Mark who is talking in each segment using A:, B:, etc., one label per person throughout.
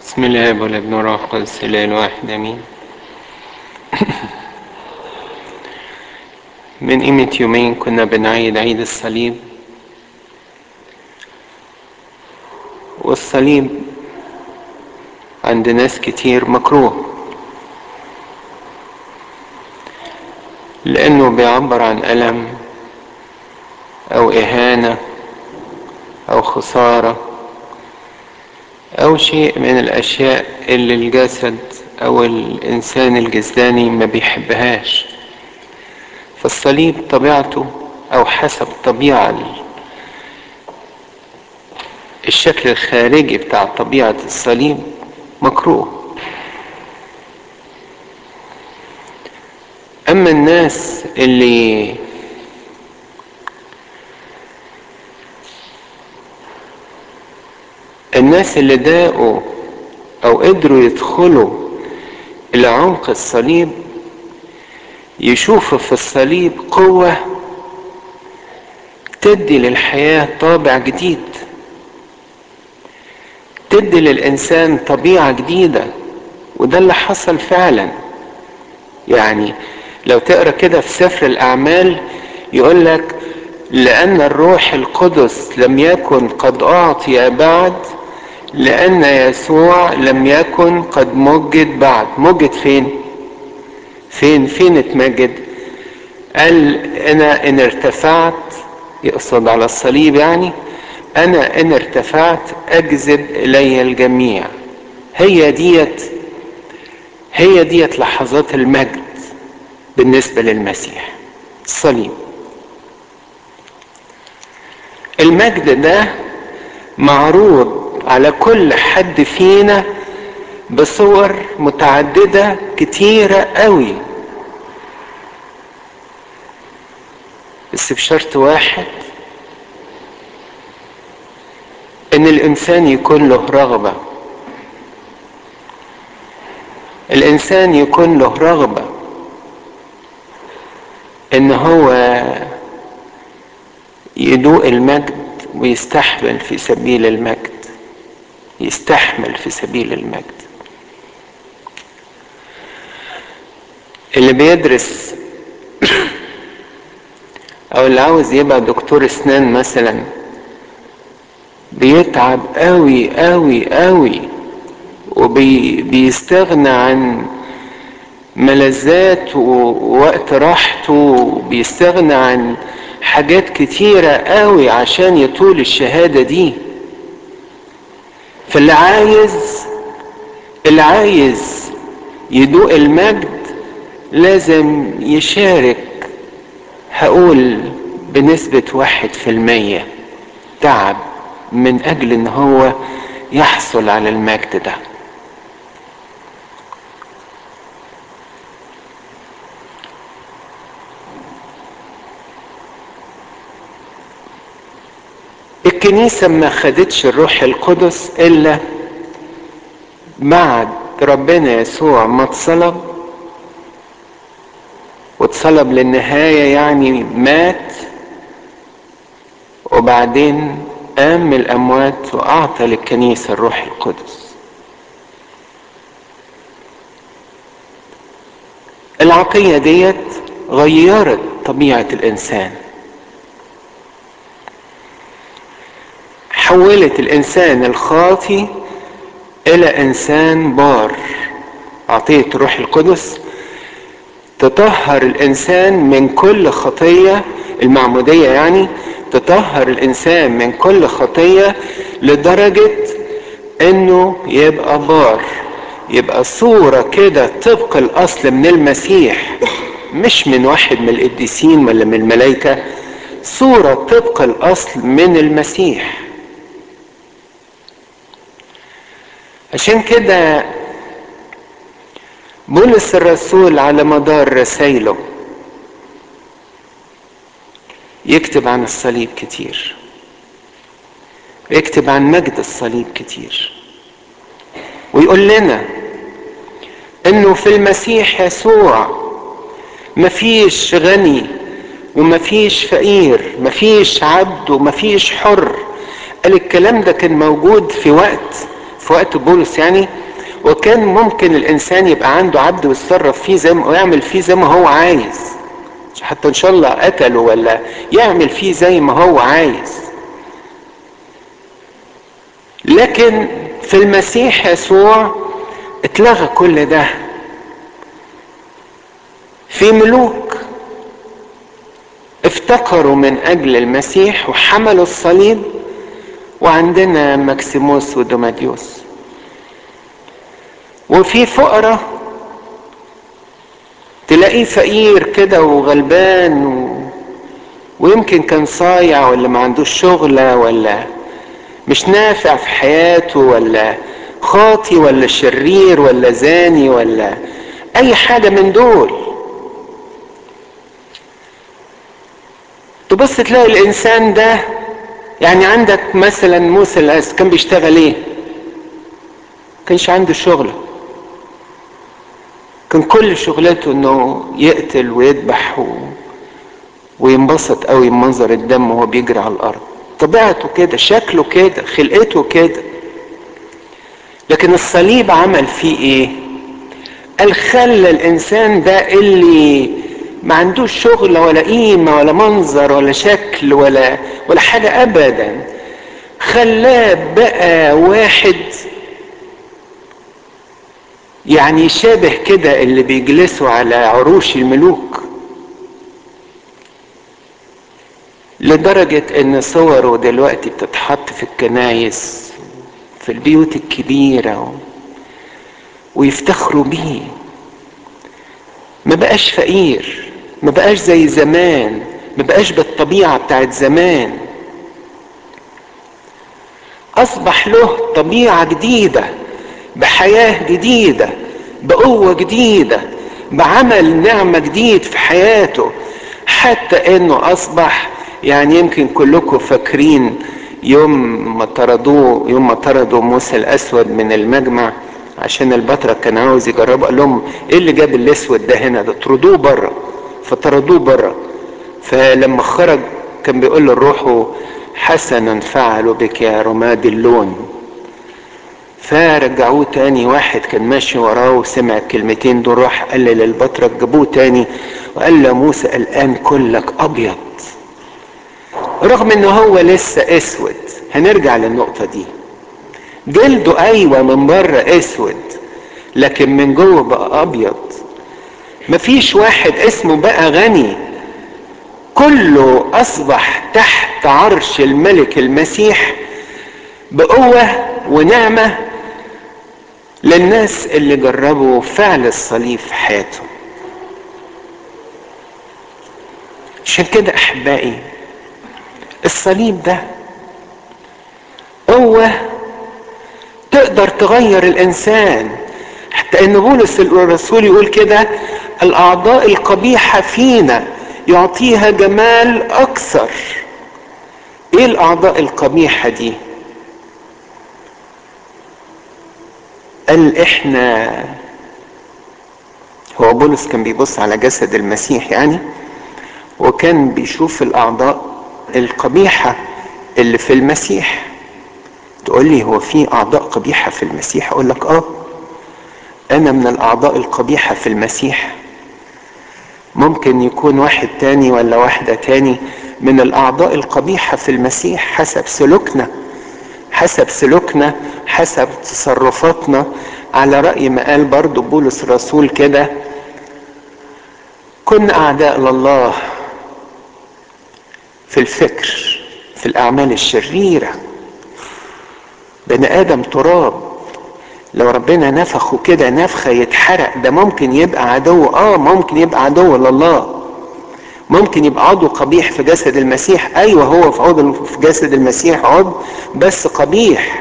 A: بسم الله والابن والروح القدس الاله الواحد امين من قيمة يومين كنا بنعيد عيد الصليب والصليب عند ناس كتير مكروه لأنه بيعبر عن ألم أو إهانة أو خسارة أو شيء من الأشياء اللي الجسد أو الإنسان الجسداني ما بيحبهاش فالصليب طبيعته أو حسب طبيعة الشكل الخارجي بتاع طبيعة الصليب مكروه أما الناس اللي الناس اللي داقوا او قدروا يدخلوا الى عمق الصليب يشوفوا في الصليب قوة تدي للحياة طابع جديد تدي للإنسان طبيعة جديدة وده اللي حصل فعلا يعني لو تقرا كده في سفر الأعمال يقول لك لأن الروح القدس لم يكن قد أعطي بعد لأن يسوع لم يكن قد مجد بعد مجد فين فين فين اتمجد قال أنا إن ارتفعت يقصد على الصليب يعني أنا إن ارتفعت أجذب إلي الجميع هي ديت هي ديت لحظات المجد بالنسبة للمسيح الصليب المجد ده معروض على كل حد فينا بصور متعددة كتيرة قوي بس بشرط واحد ان الانسان يكون له رغبة الانسان يكون له رغبة ان هو يدوق المجد ويستحمل في سبيل المجد يستحمل في سبيل المجد اللي بيدرس او اللي عاوز يبقى دكتور اسنان مثلا بيتعب قوي قوي قوي وبيستغنى عن ملذات ووقت راحته بيستغنى عن حاجات كتيرة قوي عشان يطول الشهادة دي فاللي عايز اللي عايز يدوق المجد لازم يشارك هقول بنسبة واحد في المية تعب من أجل إن هو يحصل على المجد ده الكنيسة ما خدتش الروح القدس إلا بعد ربنا يسوع ما اتصلب واتصلب للنهاية يعني مات وبعدين قام من الأموات وأعطى للكنيسة الروح القدس العطية ديت غيرت طبيعة الإنسان حولت الإنسان الخاطي إلى إنسان بار عطية الروح القدس تطهر الإنسان من كل خطية المعمودية يعني تطهر الإنسان من كل خطية لدرجة إنه يبقى بار يبقى صورة كده طبق الأصل من المسيح مش من واحد من القديسين ولا من الملائكة صورة طبق الأصل من المسيح عشان كده بولس الرسول على مدار رسائله يكتب عن الصليب كتير يكتب عن مجد الصليب كتير ويقول لنا انه في المسيح يسوع مفيش غني ومفيش فقير مفيش عبد ومفيش حر قال الكلام ده كان موجود في وقت في وقت بولس يعني وكان ممكن الانسان يبقى عنده عبد ويتصرف فيه زي ما ويعمل فيه زي ما هو عايز حتى ان شاء الله قتله ولا يعمل فيه زي ما هو عايز لكن في المسيح يسوع اتلغى كل ده في ملوك افتقروا من اجل المسيح وحملوا الصليب وعندنا ماكسيموس ودوماديوس وفي فقراء تلاقيه فقير كده وغلبان و... ويمكن كان صايع ولا ما عندوش شغلة ولا مش نافع في حياته ولا خاطي ولا شرير ولا زاني ولا اي حاجة من دول تبص تلاقي الانسان ده يعني عندك مثلا موسى الاسد كان بيشتغل ايه كانش عنده شغله كان كل شغلته انه يقتل ويذبح و... وينبسط قوي بمنظر الدم وهو بيجري على الارض طبيعته كده شكله كده خلقته كده لكن الصليب عمل فيه ايه قال خلى الانسان ده اللي ما عندوش شغل ولا قيمة ولا منظر ولا شكل ولا ولا حاجة ابدا خلاه بقى واحد يعني شبه كده اللي بيجلسوا على عروش الملوك لدرجة ان صوره دلوقتي بتتحط في الكنايس في البيوت الكبيرة ويفتخروا بيه ما بقاش فقير ما بقاش زي زمان ما بقاش بالطبيعة بتاعت زمان اصبح له طبيعة جديدة بحياة جديدة بقوة جديدة بعمل نعمة جديد في حياته حتى انه اصبح يعني يمكن كلكم فاكرين يوم ما طردوه يوم ما طردوا موسى الاسود من المجمع عشان البطرك كان عاوز يجربه قال لهم ايه اللي جاب الاسود ده هنا ده طردوه بره فطردوه بره فلما خرج كان بيقول للروح حسنا فعلوا بك يا رماد اللون فرجعوه تاني واحد كان ماشي وراه وسمع الكلمتين دول راح قال للبطرك جابوه تاني وقال له موسى الان كلك ابيض رغم ان هو لسه اسود هنرجع للنقطه دي جلده ايوه من بره اسود لكن من جوه بقى ابيض مفيش واحد اسمه بقى غني كله اصبح تحت عرش الملك المسيح بقوه ونعمه للناس اللي جربوا فعل الصليب في حياتهم عشان كده احبائي الصليب ده قوة تقدر تغير الانسان حتى ان بولس الرسول يقول كده الاعضاء القبيحة فينا يعطيها جمال اكثر ايه الاعضاء القبيحة دي قال احنا هو بولس كان بيبص على جسد المسيح يعني وكان بيشوف الاعضاء القبيحة اللي في المسيح تقول لي هو في اعضاء قبيحة في المسيح اقول لك اه انا من الاعضاء القبيحة في المسيح ممكن يكون واحد تاني ولا واحدة تاني من الاعضاء القبيحة في المسيح حسب سلوكنا حسب سلوكنا حسب تصرفاتنا على رأي ما قال برضو بولس الرسول كده كنا أعداء لله في الفكر في الأعمال الشريرة بني آدم تراب لو ربنا نفخه كده نفخة يتحرق ده ممكن يبقى عدو اه ممكن يبقى عدو لله ممكن يبقى عضو قبيح في جسد المسيح ايوه هو في عضو في جسد المسيح عضو بس قبيح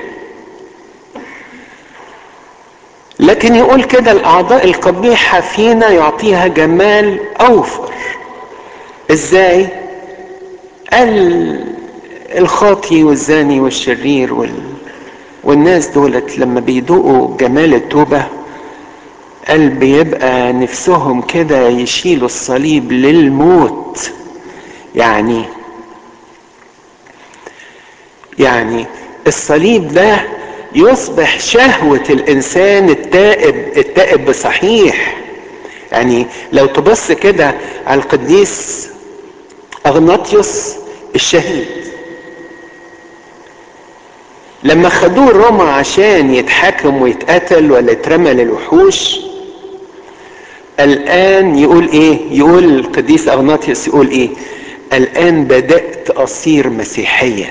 A: لكن يقول كده الاعضاء القبيحة فينا يعطيها جمال اوفر ازاي قال الخاطي والزاني والشرير وال... والناس دولت لما بيدوقوا جمال التوبة قال بيبقى نفسهم كده يشيلوا الصليب للموت يعني يعني الصليب ده يصبح شهوة الانسان التائب التائب بصحيح يعني لو تبص كده على القديس اغناطيوس الشهيد لما خدوه روما عشان يتحاكم ويتقتل ولا يترمى للوحوش الآن يقول إيه؟ يقول القديس أغناطيوس يقول إيه؟ الآن بدأت أصير مسيحيا.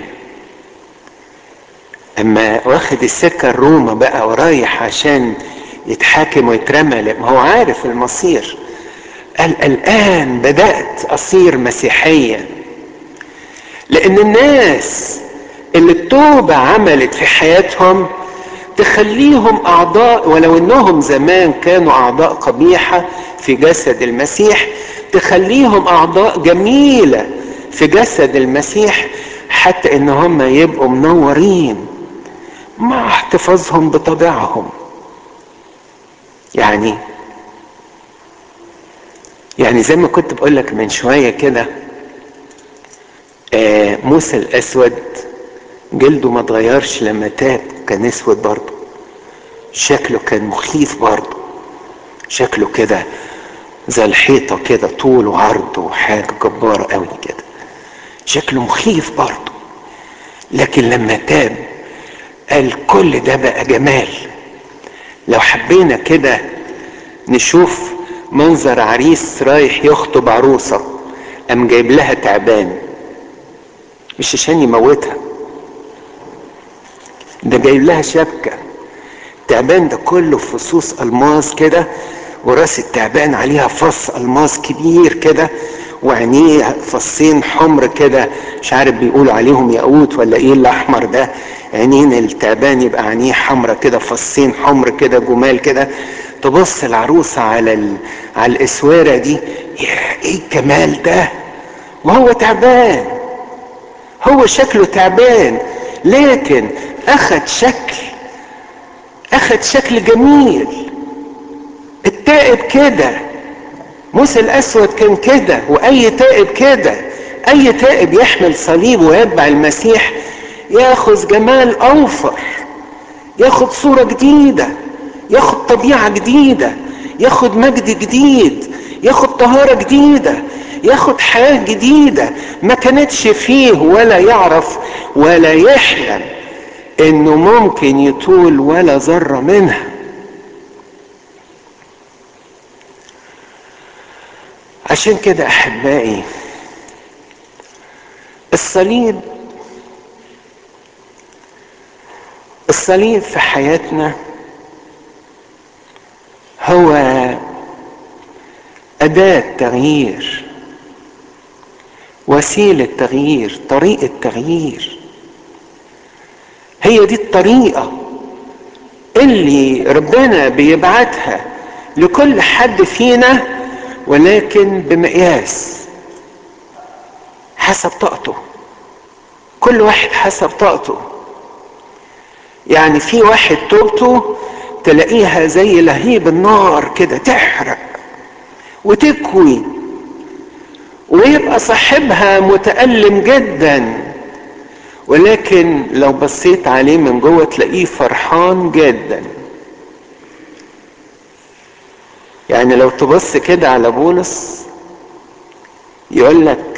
A: أما واخد السكة الروما بقى ورايح عشان يتحاكم ويترمى ما هو عارف المصير. قال الآن بدأت أصير مسيحيا. لأن الناس اللي التوبة عملت في حياتهم تخليهم اعضاء ولو انهم زمان كانوا اعضاء قبيحه في جسد المسيح تخليهم اعضاء جميله في جسد المسيح حتى ان هم يبقوا منورين مع احتفاظهم بطبيعهم يعني يعني زي ما كنت بقول لك من شويه كده آه موسى الاسود جلده ما اتغيرش لما تاب كان اسود برضه شكله كان مخيف برضه شكله كده زي الحيطة كده طول وعرض وحاجة جبارة قوي كده شكله مخيف برضه لكن لما تاب قال كل ده بقى جمال لو حبينا كده نشوف منظر عريس رايح يخطب عروسة قام جايب لها تعبان مش عشان يموتها ده جايب لها شبكة التعبان ده كله فصوص الماس كده وراس التعبان عليها فص الماس كبير كده وعينيه فصين حمر كده مش عارف بيقولوا عليهم ياقوت ولا ايه الاحمر ده عينين التعبان يبقى عينيه حمرة كده فصين حمر كده جمال كده تبص العروسة على ال... على الاسوارة دي يا ايه الجمال ده وهو تعبان هو شكله تعبان لكن اخد شكل اخد شكل جميل التائب كده موسى الاسود كان كده واي تائب كده اي تائب يحمل صليب ويتبع المسيح ياخذ جمال اوفر ياخذ صوره جديده ياخذ طبيعه جديده ياخذ مجد جديد ياخذ طهاره جديده ياخذ حياه جديده ما كانتش فيه ولا يعرف ولا يحلم انه ممكن يطول ولا ذره منها عشان كده احبائي الصليب الصليب في حياتنا هو اداه تغيير وسيله تغيير طريقه تغيير هي دي الطريقه اللي ربنا بيبعتها لكل حد فينا ولكن بمقياس حسب طاقته كل واحد حسب طاقته يعني في واحد توبته تلاقيها زي لهيب النار كده تحرق وتكوي ويبقى صاحبها متألم جدا ولكن لو بصيت عليه من جوه تلاقيه فرحان جدا يعني لو تبص كده على بولس يقول لك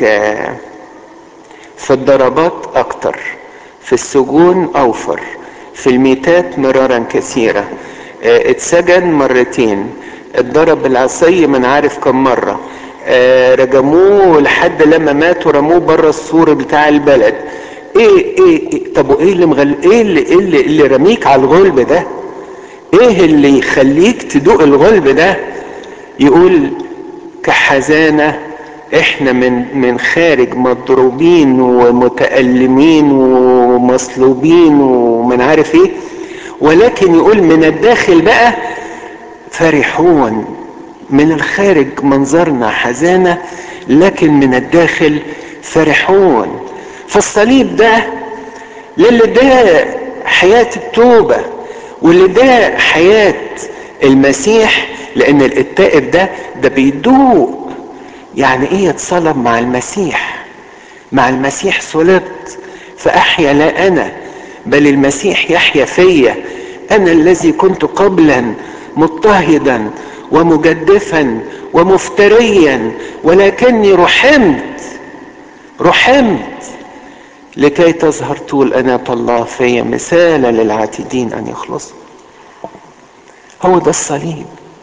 A: في الضربات اكتر في السجون اوفر في الميتات مرارا كثيرة اتسجن مرتين اتضرب بالعصي من عارف كم مرة رجموه لحد لما ماتوا رموه بره السور بتاع البلد ايه ايه, إيه طب وايه اللي مغل ايه اللي, إيه اللي, اللي رميك على الغلب ده ايه اللي يخليك تدوق الغلب ده يقول كحزانة احنا من من خارج مضروبين ومتألمين ومصلوبين ومن عارف ايه ولكن يقول من الداخل بقى فرحون من الخارج منظرنا حزانة لكن من الداخل فرحون فالصليب ده للي ده حياة التوبة واللي ده حياة المسيح لان التائب ده ده بيدوق يعني ايه يتصلب مع المسيح مع المسيح صلبت فاحيا لا انا بل المسيح يحيا فيا انا الذي كنت قبلا مضطهدا ومجدفا ومفتريا ولكني رحمت رحمت لكي تظهر طول أناة الله في مثالا للعاتدين أن يخلصوا هو ده الصليب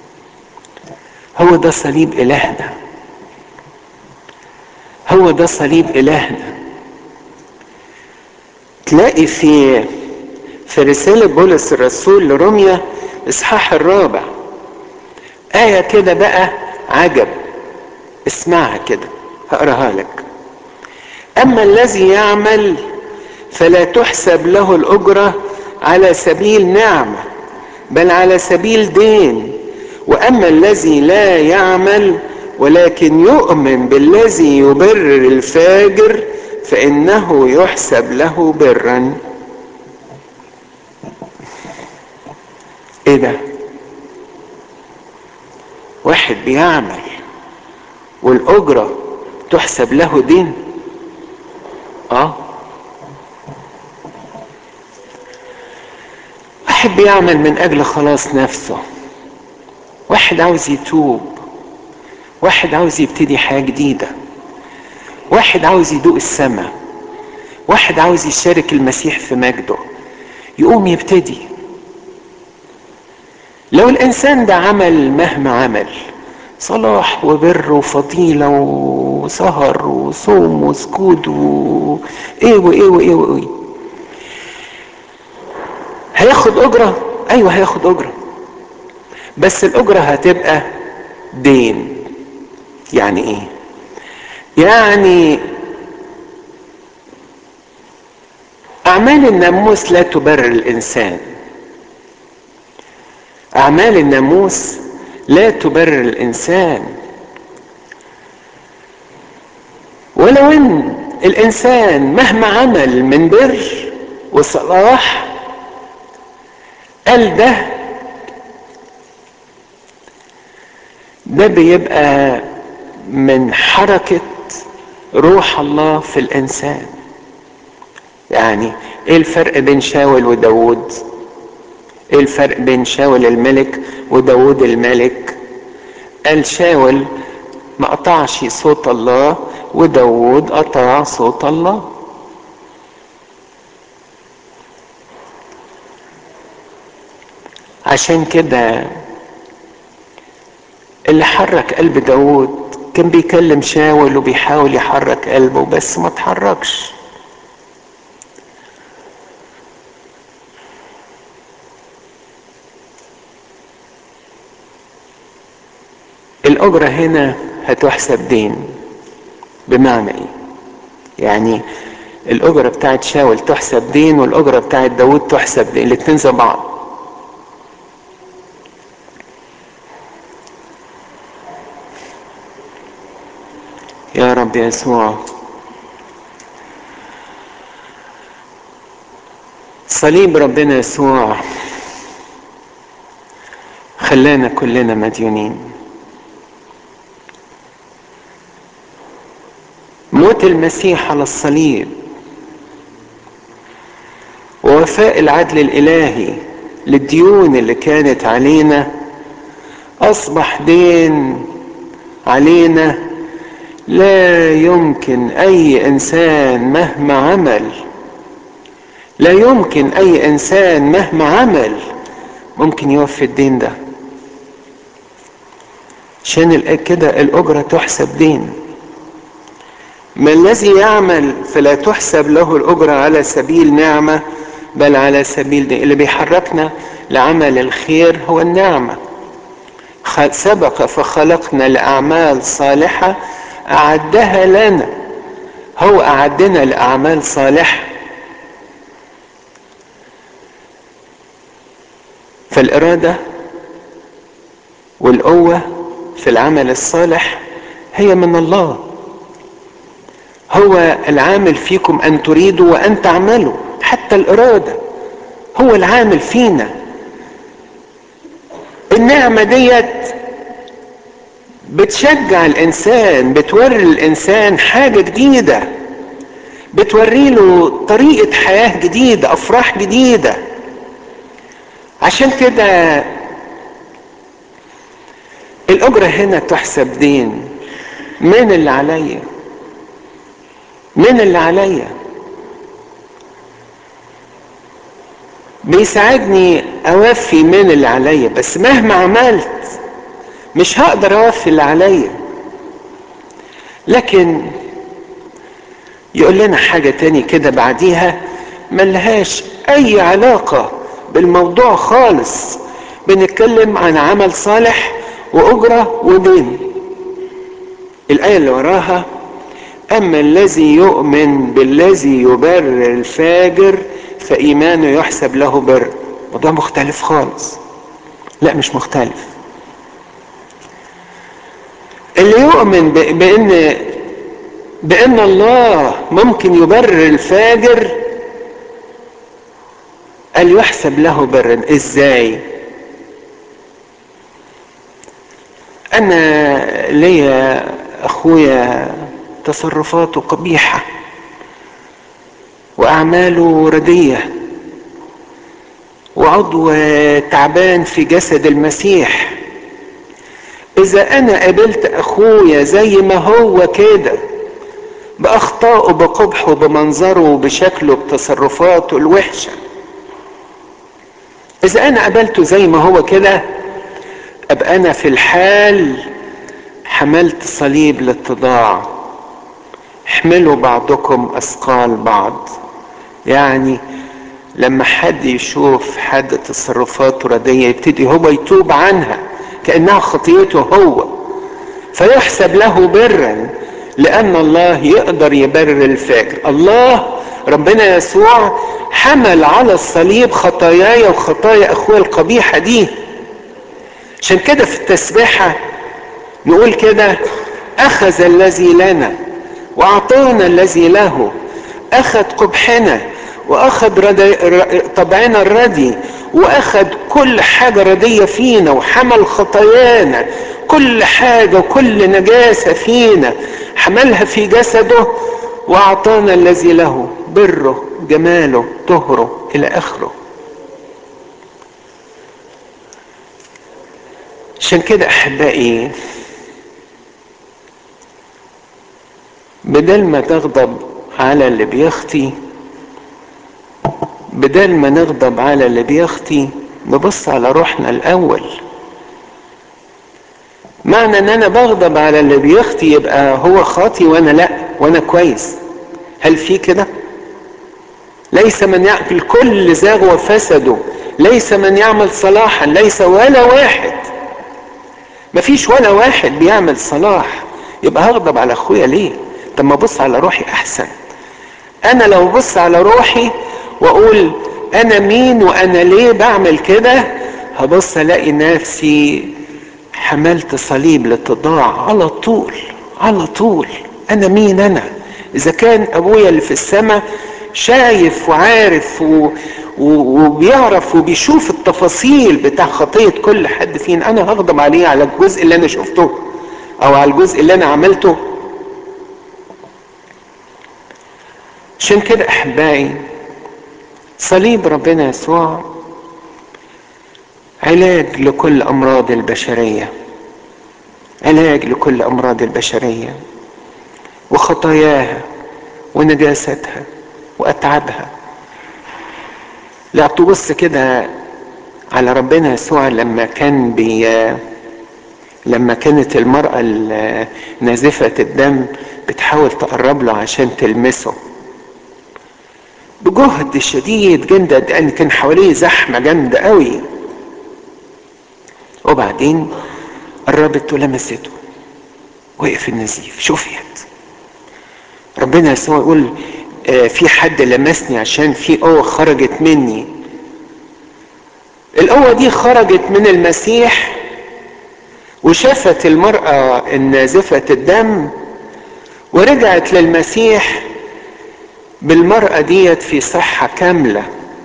A: هو ده صليب إلهنا هو ده صليب إلهنا تلاقي في في رسالة بولس الرسول لروميا إصحاح الرابع آية كده بقى عجب اسمعها كده هقراها لك أما الذي يعمل فلا تحسب له الأجرة على سبيل نعمة بل على سبيل دين وأما الذي لا يعمل ولكن يؤمن بالذي يبرر الفاجر فإنه يحسب له برا ايه ده واحد بيعمل والأجرة تحسب له دين اه واحد بيعمل من اجل خلاص نفسه واحد عاوز يتوب واحد عاوز يبتدي حياة جديدة واحد عاوز يدوق السماء واحد عاوز يشارك المسيح في مجده يقوم يبتدي لو الانسان ده عمل مهما عمل صلاح وبر وفضيلة وسهر وصوم وسكوت و ايه وايه وايه وايه هياخد اجرة ايوه هياخد اجرة بس الاجرة هتبقى دين يعني ايه يعني اعمال الناموس لا تبرر الانسان اعمال الناموس لا تبرر الانسان ولو ان الانسان مهما عمل من بر وصلاح قال ده ده بيبقى من حركة روح الله في الإنسان يعني ايه الفرق بين شاول وداود ايه الفرق بين شاول الملك وداود الملك قال شاول ما قطعش صوت الله وداود قطع صوت الله عشان كده اللي حرك قلب داود كان بيكلم شاول وبيحاول يحرك قلبه بس ما تحركش الأجرة هنا هتحسب دين بمعنى ايه يعني الأجرة بتاعت شاول تحسب دين والأجرة بتاعت داود تحسب دين الاتنين زي بعض يا رب يسوع صليب ربنا يسوع خلانا كلنا مديونين موت المسيح على الصليب ووفاء العدل الالهي للديون اللي كانت علينا اصبح دين علينا لا يمكن اي انسان مهما عمل لا يمكن اي انسان مهما عمل ممكن يوفي الدين ده عشان كده الاجره تحسب دين ما الذي يعمل فلا تحسب له الاجره على سبيل نعمه بل على سبيل دين اللي بيحركنا لعمل الخير هو النعمه سبق فخلقنا لاعمال صالحه أعدها لنا هو أعدنا لأعمال صالحة فالإرادة والقوة في العمل الصالح هي من الله هو العامل فيكم أن تريدوا وأن تعملوا حتى الإرادة هو العامل فينا النعمة ديت بتشجع الانسان بتوري الانسان حاجه جديده بتوري له طريقة حياة جديدة أفراح جديدة عشان كده الأجرة هنا تحسب دين من اللي عليا من اللي عليا بيساعدني أوفي من اللي عليا بس مهما عملت مش هقدر أوفي اللي عليا لكن يقول لنا حاجة تاني كده بعديها ملهاش أي علاقة بالموضوع خالص بنتكلم عن عمل صالح وأجرة ودين الآية اللي وراها أما الذي يؤمن بالذي يبرر الفاجر فإيمانه يحسب له بر موضوع مختلف خالص لا مش مختلف اللي يؤمن بأن بأن الله ممكن يبرر الفاجر قال يحسب له برا ازاي انا ليا اخويا تصرفاته قبيحة واعماله ردية وعضو تعبان في جسد المسيح اذا انا قابلت اخويا زي ما هو كده باخطائه بقبحه بمنظره بشكله بتصرفاته الوحشه اذا انا قابلته زي ما هو كده ابقى انا في الحال حملت صليب الاتضاع احملوا بعضكم اثقال بعض يعني لما حد يشوف حد تصرفاته ردية يبتدي هو يتوب عنها كأنها خطيته هو فيحسب له برا لأن الله يقدر يبرر الفاجر الله ربنا يسوع حمل على الصليب خطاياي وخطايا اخويا القبيحة دي عشان كده في التسبيحة نقول كده اخذ الذي لنا واعطانا الذي له اخذ قبحنا واخذ ردي طبعنا الردي واخذ كل حاجة ردية فينا وحمل خطايانا كل حاجة وكل نجاسة فينا حملها في جسده واعطانا الذي له بره جماله طهره الى اخره عشان كده احبائي بدل ما تغضب على اللي بيخطي بدل ما نغضب على اللي بيخطي نبص على روحنا الاول معنى ان انا بغضب على اللي بيخطي يبقى هو خاطي وانا لا وانا كويس هل في كده ليس من يأكل كل زاغ وفسده ليس من يعمل صلاحا ليس ولا واحد مفيش ولا واحد بيعمل صلاح يبقى هغضب على اخويا ليه طب ما ابص على روحي احسن انا لو بص على روحي واقول انا مين وانا ليه بعمل كده هبص الاقي نفسي حملت صليب الاتضاع على طول على طول انا مين انا اذا كان ابويا اللي في السماء شايف وعارف و... و... وبيعرف وبيشوف التفاصيل بتاع خطية كل حد فينا انا هغضب عليه على الجزء اللي انا شفته او على الجزء اللي انا عملته عشان كده احبائي صليب ربنا يسوع علاج لكل امراض البشريه علاج لكل امراض البشريه وخطاياها ونجاستها واتعابها لا تبص كده على ربنا يسوع لما كان بي لما كانت المرأة نازفة الدم بتحاول تقرب له عشان تلمسه بجهد شديد جدا لان كان حواليه زحمة جامدة قوي وبعدين قربت ولمسته وقف النزيف شفيت ربنا يسوع يقول آه في حد لمسني عشان في قوة خرجت مني القوة دي خرجت من المسيح وشافت المرأة النازفة الدم ورجعت للمسيح بالمرأة ديت في صحة كاملة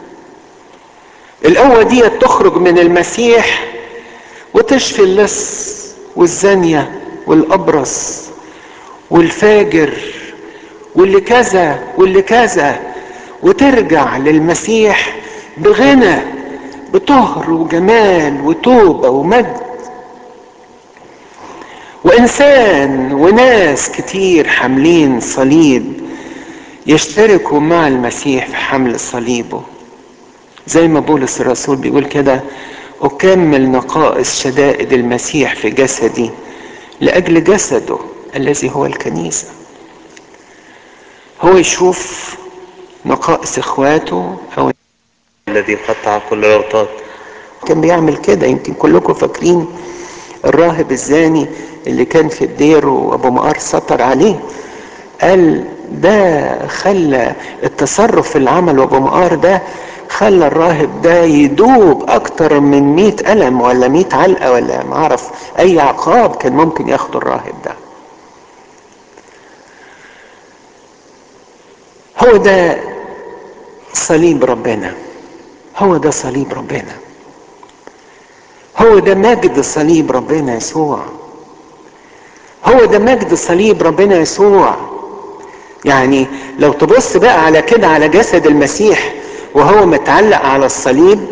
A: القوة ديت تخرج من المسيح وتشفي اللص والزانية والأبرص والفاجر واللي كذا واللي كذا وترجع للمسيح بغنى بطهر وجمال وتوبة ومجد وإنسان وناس كتير حاملين صليب يشتركوا مع المسيح في حمل صليبه زي ما بولس الرسول بيقول كده أكمل نقائص شدائد المسيح في جسدي لأجل جسده الذي هو الكنيسة هو يشوف نقائص اخواته او الذي قطع كل الأوطاد كان بيعمل كده يمكن كلكم فاكرين الراهب الزاني اللي كان في الدير وابو مقار سطر عليه قال ده خلى التصرف اللي عمله ابو مقار ده خلى الراهب ده يدوب اكتر من مئة ألم ولا مئة علقة ولا معرف اي عقاب كان ممكن ياخده الراهب ده هو ده صليب ربنا هو ده صليب ربنا هو ده مجد صليب ربنا يسوع هو ده مجد صليب ربنا يسوع يعني لو تبص بقى على كده على جسد المسيح وهو متعلق على الصليب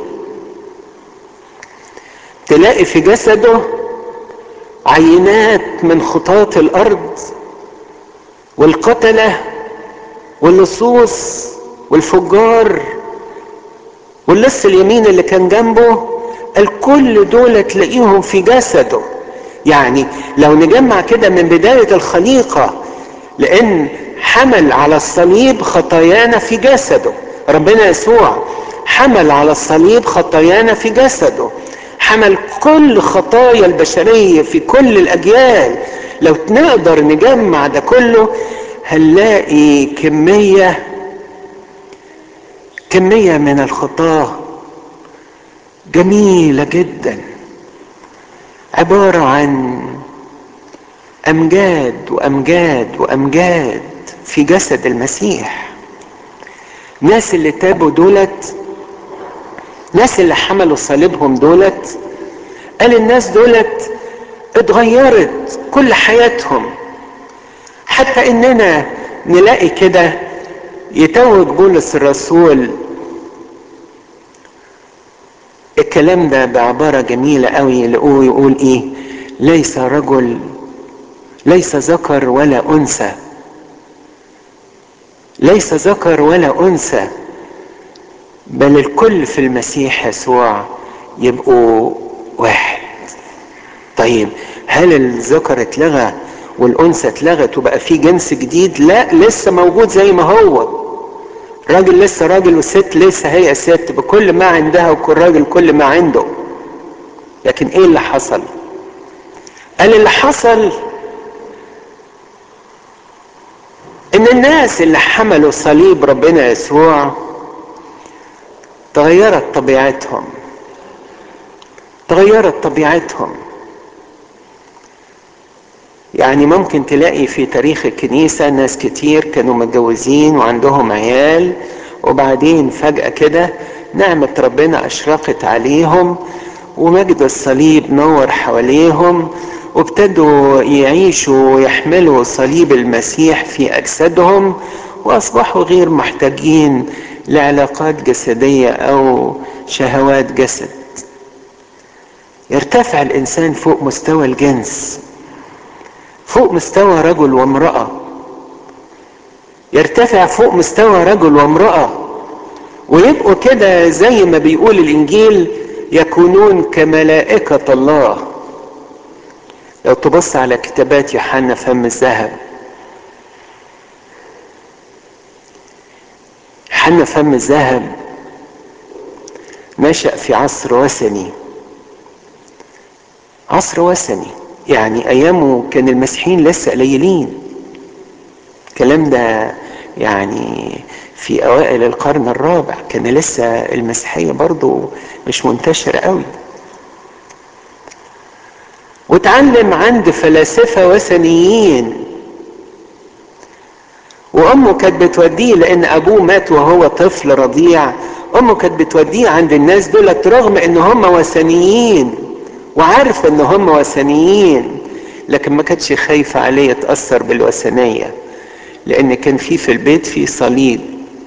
A: تلاقي في جسده عينات من خطاة الارض والقتله واللصوص والفجار واللص اليمين اللي كان جنبه الكل دول تلاقيهم في جسده يعني لو نجمع كده من بداية الخليقة لأن حمل على الصليب خطايانا في جسده ربنا يسوع حمل على الصليب خطايانا في جسده حمل كل خطايا البشرية في كل الأجيال لو نقدر نجمع ده كله هنلاقي كمية كمية من الخطاة جميلة جدا عبارة عن أمجاد وأمجاد وأمجاد في جسد المسيح ناس اللي تابوا دولت ناس اللي حملوا صليبهم دولت قال الناس دولت اتغيرت كل حياتهم حتى اننا نلاقي كده يتوج بولس الرسول الكلام ده بعبارة جميلة قوي لقوه يقول ايه ليس رجل ليس ذكر ولا انثى ليس ذكر ولا انثى بل الكل في المسيح يسوع يبقوا واحد طيب هل الذكر اتلغى والانثى اتلغت وبقى في جنس جديد لا لسه موجود زي ما هو راجل لسه راجل والست لسه هي ست بكل ما عندها وكل راجل كل ما عنده لكن ايه اللي حصل قال اللي حصل ان الناس اللي حملوا صليب ربنا يسوع تغيرت طبيعتهم تغيرت طبيعتهم يعني ممكن تلاقي في تاريخ الكنيسة ناس كتير كانوا متجوزين وعندهم عيال وبعدين فجأة كده نعمة ربنا أشرقت عليهم ومجد الصليب نور حواليهم وابتدوا يعيشوا ويحملوا صليب المسيح في أجسادهم وأصبحوا غير محتاجين لعلاقات جسدية أو شهوات جسد يرتفع الإنسان فوق مستوى الجنس فوق مستوى رجل وامرأة يرتفع فوق مستوى رجل وامرأة ويبقوا كده زي ما بيقول الإنجيل يكونون كملائكة الله لو تبص على كتابات يوحنا فم الذهب يوحنا فم الذهب نشأ في عصر وثني عصر وثني يعني ايامه كان المسيحيين لسه قليلين الكلام ده يعني في اوائل القرن الرابع كان لسه المسيحيه برضو مش منتشره قوي وتعلم عند فلاسفه وثنيين وامه كانت بتوديه لان ابوه مات وهو طفل رضيع امه كانت بتوديه عند الناس دولت رغم ان هم وثنيين وعارفه ان هم وثنيين لكن ما كانتش خايفه عليه يتاثر بالوثنيه لان كان في في البيت في صليب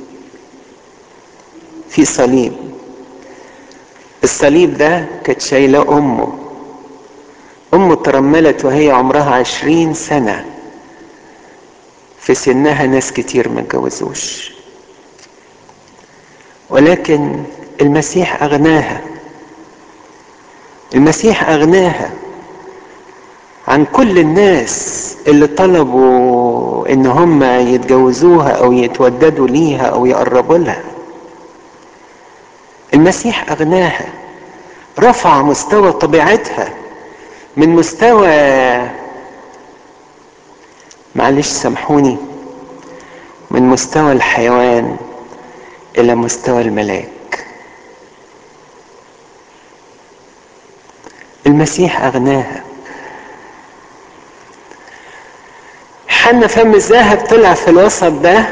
A: في صليب الصليب ده كانت شايله امه امه ترملت وهي عمرها عشرين سنة في سنها ناس كتير ما اتجوزوش ولكن المسيح اغناها المسيح اغناها عن كل الناس اللي طلبوا ان هم يتجوزوها او يتوددوا ليها او يقربوا لها المسيح اغناها رفع مستوى طبيعتها من مستوى معلش سامحوني من مستوى الحيوان الى مستوى الملاك المسيح اغناها حنا فم الذهب طلع في الوسط ده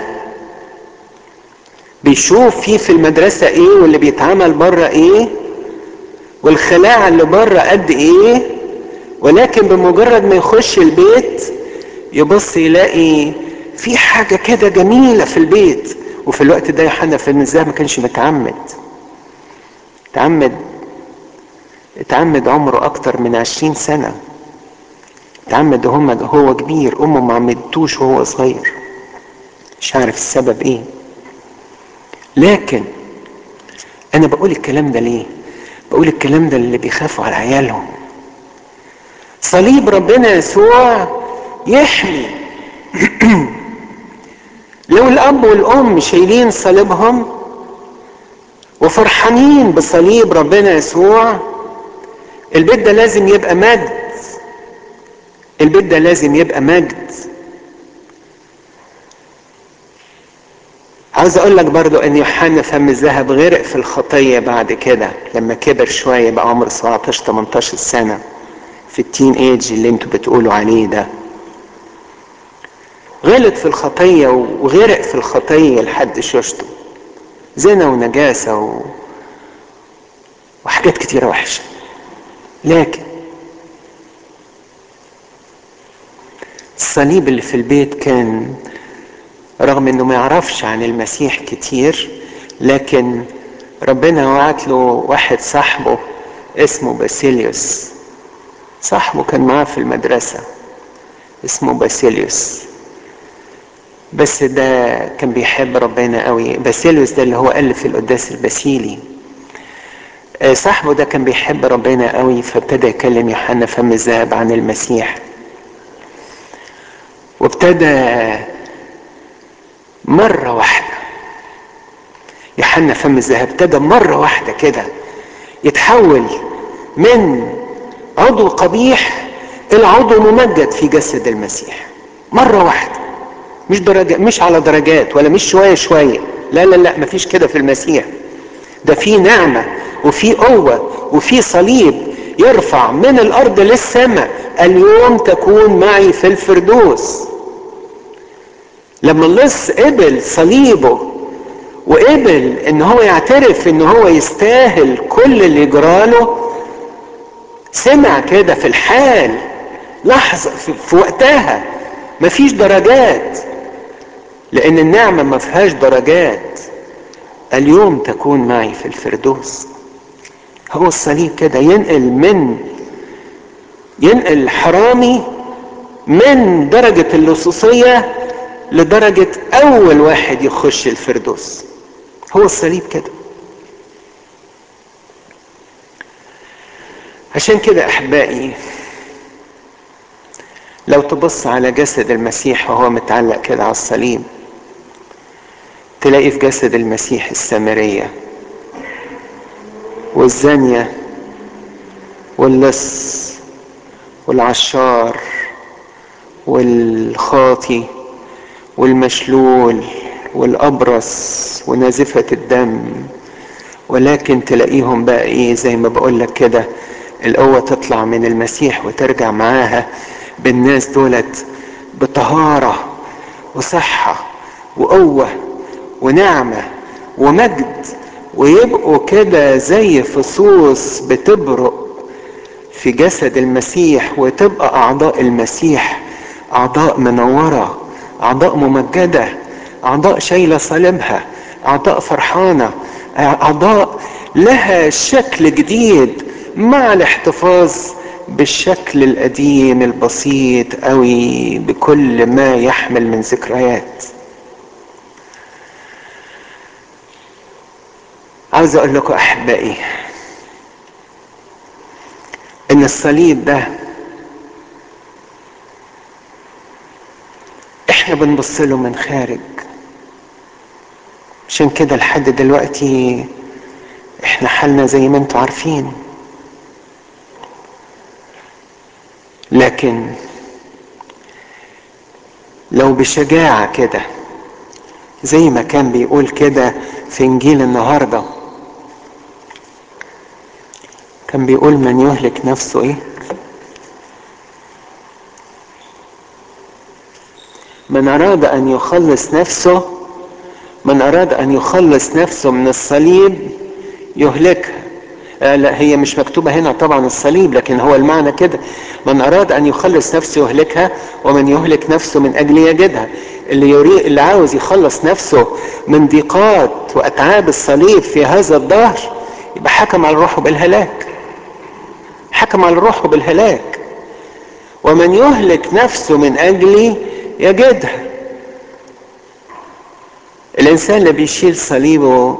A: بيشوف فيه في المدرسة ايه واللي بيتعمل بره ايه والخلاعة اللي بره قد ايه ولكن بمجرد ما يخش البيت يبص يلاقي في حاجة كده جميلة في البيت وفي الوقت ده يوحنا فم الذهب ما كانش متعمد اتعمد اتعمد عمره اكتر من عشرين سنة اتعمد وهم هو كبير امه ما عمدتوش وهو صغير مش عارف السبب ايه لكن انا بقول الكلام ده ليه بقول الكلام ده اللي بيخافوا على عيالهم صليب ربنا يسوع يحمي لو الاب والام شايلين صليبهم وفرحانين بصليب ربنا يسوع البيت ده لازم يبقى مجد البيت ده لازم يبقى مجد عاوز اقول لك برضو ان يوحنا فم الذهب غرق في الخطيه بعد كده لما كبر شويه بقى عمره 17 18 سنه في التين ايج اللي انتوا بتقولوا عليه ده غلط في الخطيه وغرق في الخطيه لحد شوشته زنا ونجاسه و... وحاجات كتيره وحشه لكن الصليب اللي في البيت كان رغم انه ما يعرفش عن المسيح كتير لكن ربنا وعد له واحد صاحبه اسمه باسيليوس صاحبه كان معاه في المدرسة اسمه باسيليوس بس ده كان بيحب ربنا قوي باسيليوس ده اللي هو ألف القداس الباسيلي صاحبه ده كان بيحب ربنا قوي فابتدى يكلم يوحنا فم الذهب عن المسيح وابتدى مرة واحدة يوحنا فم الذهب ابتدى مرة واحدة كده يتحول من عضو قبيح إلى عضو ممجد في جسد المسيح مرة واحدة مش درجة مش على درجات ولا مش شوية شوية لا لا لا مفيش كده في المسيح ده في نعمة وفي قوة وفي صليب يرفع من الأرض للسماء اليوم تكون معي في الفردوس لما اللص قبل صليبه وقبل ان هو يعترف ان هو يستاهل كل اللي جراله سمع كده في الحال لحظة في, في وقتها مفيش درجات لان النعمة ما فيهاش درجات اليوم تكون معي في الفردوس هو الصليب كده ينقل من ينقل حرامي من درجة اللصوصية لدرجة أول واحد يخش الفردوس هو الصليب كده عشان كده أحبائي لو تبص على جسد المسيح وهو متعلق كده على الصليب تلاقي في جسد المسيح السامرية والزانية واللص والعشار والخاطي والمشلول والابرص ونازفة الدم ولكن تلاقيهم بقى ايه زي ما بقول لك كده القوة تطلع من المسيح وترجع معاها بالناس دولت بطهارة وصحة وقوة ونعمة ومجد ويبقوا كده زي فصوص بتبرق في جسد المسيح وتبقى اعضاء المسيح اعضاء منوره اعضاء ممجده اعضاء شايله صليبها اعضاء فرحانه اعضاء لها شكل جديد مع الاحتفاظ بالشكل القديم البسيط قوي بكل ما يحمل من ذكريات عاوز اقول لكم احبائي ان الصليب ده احنا بنبص له من خارج عشان كده لحد دلوقتي احنا حالنا زي ما انتوا عارفين لكن لو بشجاعة كده زي ما كان بيقول كده في انجيل النهارده كان بيقول من يهلك نفسه ايه من اراد ان يخلص نفسه من اراد ان يخلص نفسه من الصليب يهلكها آه لا هي مش مكتوبة هنا طبعا الصليب لكن هو المعنى كده من اراد ان يخلص نفسه يهلكها ومن يهلك نفسه من اجل يجدها اللي يريد اللي عاوز يخلص نفسه من ضيقات واتعاب الصليب في هذا الدهر يبقى حكم على روحه بالهلاك حكم على روحه بالهلاك ومن يهلك نفسه من اجلي يجدها الانسان اللي بيشيل صليبه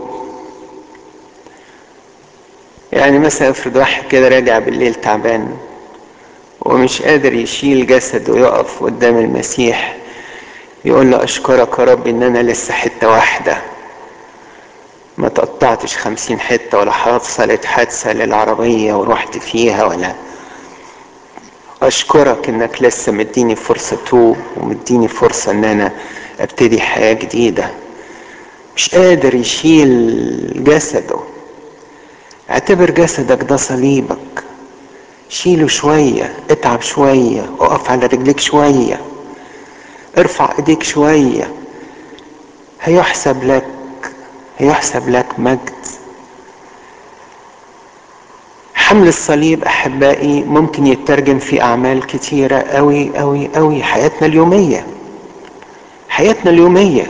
A: يعني مثلا افرض واحد كده راجع بالليل تعبان ومش قادر يشيل جسده ويقف قدام المسيح يقول له اشكرك يا رب ان انا لسه حته واحده ما تقطعتش خمسين حته ولا حصلت حادثه للعربيه ورحت فيها ولا اشكرك انك لسه مديني فرصه توب ومديني فرصه ان انا ابتدي حياه جديده مش قادر يشيل جسده اعتبر جسدك ده صليبك شيله شوية اتعب شوية اقف على رجليك شوية ارفع ايديك شوية هيحسب لك هيحسب لك مجد حمل الصليب احبائي ممكن يترجم في اعمال كتيرة قوي قوي قوي حياتنا اليومية حياتنا اليومية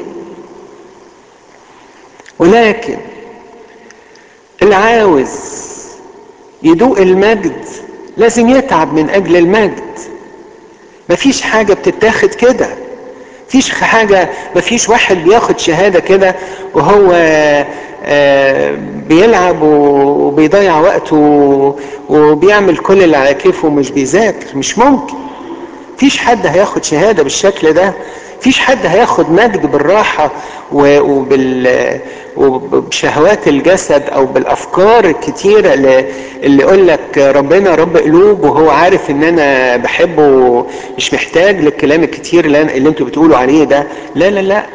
A: ولكن اللي عاوز يدوق المجد لازم يتعب من اجل المجد مفيش حاجة بتتاخد كده مفيش حاجة مفيش واحد بياخد شهادة كده وهو بيلعب وبيضيع وقته وبيعمل كل اللي على كيفه ومش بيذاكر مش ممكن مفيش حد هياخد شهادة بالشكل ده مفيش حد هياخد مجد بالراحة وبال وبشهوات الجسد او بالافكار الكتيرة اللي, اللي يقول لك ربنا رب قلوب وهو عارف ان انا بحبه مش محتاج للكلام الكتير اللي, اللي انتوا بتقولوا عليه ده لا لا لا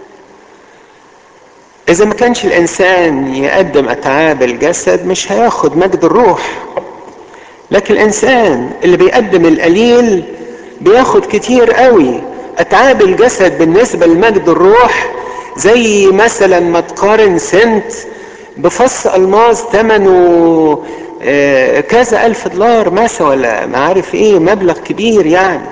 A: اذا ما كانش الانسان يقدم اتعاب الجسد مش هياخد مجد الروح لكن الانسان اللي بيقدم القليل بياخد كتير قوي اتعاب الجسد بالنسبة لمجد الروح زي مثلا ما تقارن سنت بفص الماس ثمنه كذا الف دولار مثلا ولا ما عارف ايه مبلغ كبير يعني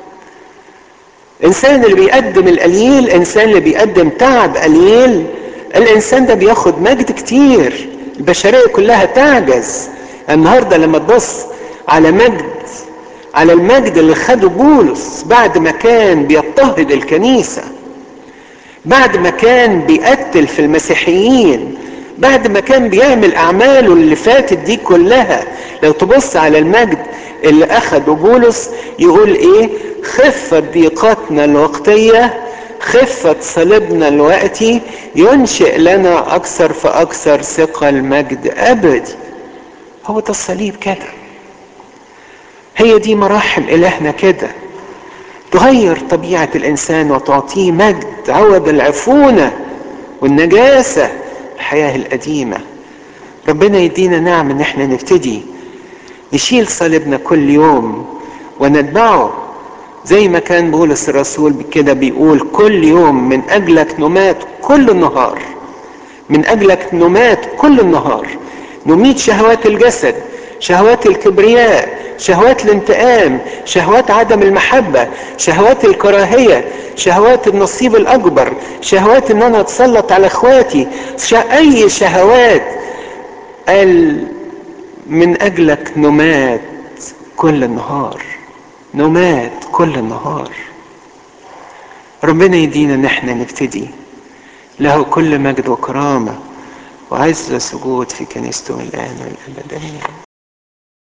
A: انسان اللي بيقدم القليل انسان اللي بيقدم تعب قليل الانسان ده بياخد مجد كتير البشرية كلها تعجز النهاردة لما تبص على مجد على المجد اللي خده بولس بعد ما كان بيضطهد الكنيسة بعد ما كان بيقتل في المسيحيين بعد ما كان بيعمل اعماله اللي فاتت دي كلها لو تبص على المجد اللي اخده بولس يقول ايه خفة ضيقاتنا الوقتية خفة صليبنا الوقتي ينشئ لنا اكثر فاكثر ثقل مجد ابدي هو ده الصليب كده هي دي مراحل الهنا كده تغير طبيعة الانسان وتعطيه مجد عوض العفونة والنجاسة الحياة القديمة ربنا يدينا نعم ان احنا نبتدي نشيل صليبنا كل يوم ونتبعه زي ما كان بولس الرسول كده بيقول كل يوم من اجلك نمات كل النهار من اجلك نمات كل النهار نميت شهوات الجسد شهوات الكبرياء شهوات الانتقام شهوات عدم المحبة شهوات الكراهية شهوات النصيب الأكبر شهوات إن أنا أتسلط على إخواتي أي شهوات قال من أجلك نمات كل النهار نمات كل النهار ربنا يدينا ان احنا نبتدي له كل مجد وكرامة وعز سجود في كنيسته الآن والأبد آمين